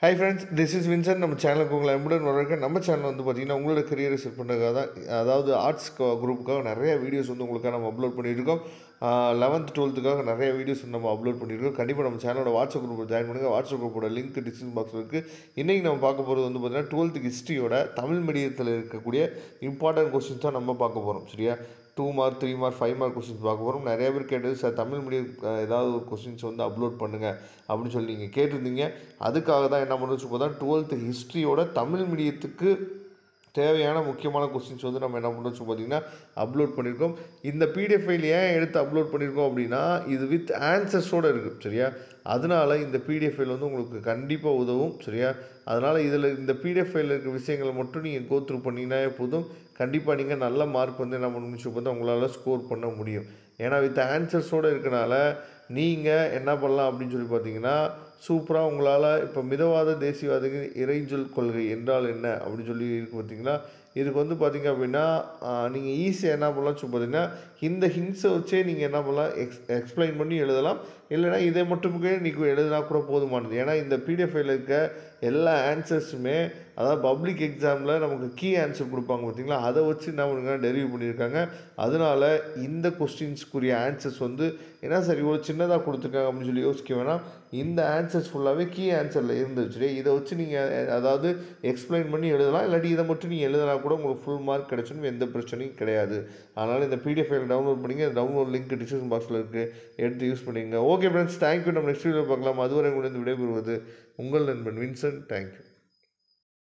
hi friends this is Vinson நம்ம சேனலுக்கு உங்களை எம்புடன் வரவேற்க நம்ம சேனல் வந்து பார்த்தீங்கன்னா உங்களோட கரியரை செட் பண்ணுறதுக்காக தான் அதாவது ஆர்ட்ஸ் குரூப்புக்காக நிறைய வீடியோஸ் வந்து உங்களுக்காக நம்ம அப்லோட் பண்ணியிருக்கோம் லெவன்த் டுவெல்த்துக்காக நிறைய வீடியோஸ் நம்ம அப்லோட் பண்ணியிருக்கோம் கண்டிப்பாக நம்ம சேனலோட வாட்ஸ்அப் குரூப்பில் ஜாயின் பண்ணுங்கள் வாட்ஸ்அப் குரூப்போட லிங்க் டிஸ்கிரிப்ஷன் பாக்ஸில் இருக்குது இன்றைக்கி நம்ம பார்க்க போகிறது வந்து பார்த்தீங்கன்னா டுவெல்த்து ஹிஸ்ட்ரியோட தமிழ் மீடியத்தில் இருக்கக்கூடிய இம்பார்ட்டன்ட் கொஸ்டின்ஸ் தான் நம்ம பார்க்க போகிறோம் சரியா two mark three mark five mark questions பார்க்க போகிறோம் நிறைய பேர் கேட்டது சார் தமிழ் மீடியம் ஏதாவது ஒரு கொஸ்டின்ஸ் வந்து அப்லோட் பண்ணுங்கள் அப்படின்னு சொல்லி நீங்கள் கேட்டிருந்தீங்க அதுக்காக தான் என்ன பண்ணுறது இப்போ தான் டுவெல்த்து ஹிஸ்ட்ரியோட தமிழ் மீடியத்துக்கு தேவையான முக்கியமான கொஸ்டின்ஸ் வந்து நம்ம என்ன பண்ணுறோம் பார்த்தீங்கன்னா அப்லோட் பண்ணியிருக்கோம் இந்த பிடிஎஃப் ஃபைல் ஏன் எடுத்து அப்லோட் பண்ணியிருக்கோம் அப்படின்னா இது வித் ஆன்சர்ஸோடு இருக்குது சரியா அதனால் இந்த பிடிஎஃப் ஃபைல் வந்து உங்களுக்கு கண்டிப்பாக உதவும் சரியா அதனால் இதில் இந்த பிடிஎஃப் ஃபைலில் இருக்க விஷயங்களை மட்டும் நீங்கள் கோ த்ரூ பண்ணிங்கனாலே போதும் கண்டிப்பாக நீங்கள் நல்ல மார்க் வந்து என்ன பண்ணணும்னு பார்த்தா உங்களால் ஸ்கோர் பண்ண முடியும் ஏன்னா வித் ஆன்சர்ஸோடு இருக்கனால நீங்கள் என்ன பண்ணலாம் அப்படின்னு சொல்லி பார்த்தீங்கன்னா சூப்பராக உங்களால் இப்போ மிதவாத தேசியவாத இறைஞ்சொல் கொள்கை என்றால் என்ன அப்படின்னு சொல்லி இருக்கு பார்த்தீங்களா இதுக்கு வந்து பார்த்தீங்க அப்படின்னா நீங்கள் ஈஸியாக என்ன பண்ணலாம் சொல்லி பார்த்தீங்கன்னா இந்த ஹிண்ட்ஸை வச்சே நீங்கள் என்ன பண்ணலாம் எக்ஸ் எக்ஸ்பிளைன் பண்ணி எழுதலாம் இல்லைனா இதை மட்டுமே நீங்கள் எழுதினா கூட போதுமானது ஏன்னா இந்த பிடிஎஃப் ஃபைலில் இருக்க எல்லா ஆன்சர்ஸுமே அதாவது பப்ளிக் எக்ஸாமில் நமக்கு கீ ஆன்சர் கொடுப்பாங்க பார்த்தீங்களா அதை வச்சு என்ன பண்ணுங்க டெரிவ் பண்ணியிருக்காங்க அதனால் இந்த கொஸ்டின்ஸ்க்குரிய ஆன்சர்ஸ் வந்து என்ன சார் இவ்வளோ சின்னதாக கொடுத்துருக்காங்க அப்படின்னு சொல்லி யோசிக்க வேணாம் இந்த ஆன்சர்ஸ் ஃபுல்லாகவே கீ ஆன்சரில் இருந்துச்சு இதை வச்சு நீங்கள் அதாவது எக்ஸ்பிளைன் பண்ணி எழுதலாம் இல்லாட்டி இதை மட்டும் நீங்கள் எழுதினா கூட உங்களுக்கு ஃபுல் மார்க் கிடைச்சணும் எந்த பிரச்சனையும் கிடையாது அதனால் இந்த பிடிஎஃப் ஃபைல் டவுன்லோட் பண்ணிங்க டவுன்லோட் லிங்க் டிஸ்கிரிப்ஷன் பாக்ஸில் இருக்குது எடுத்து யூஸ் பண்ணிங்க ஓகே ஃப்ரெண்ட்ஸ் தேங்க்யூ நம்ம நெக்ஸ்ட் வீடியோ பார்க்கலாம் அதுவரை உங்களுக்கு விடைபெறுவது உங்கள் நண்பன் வின்சன் தேங்க்யூ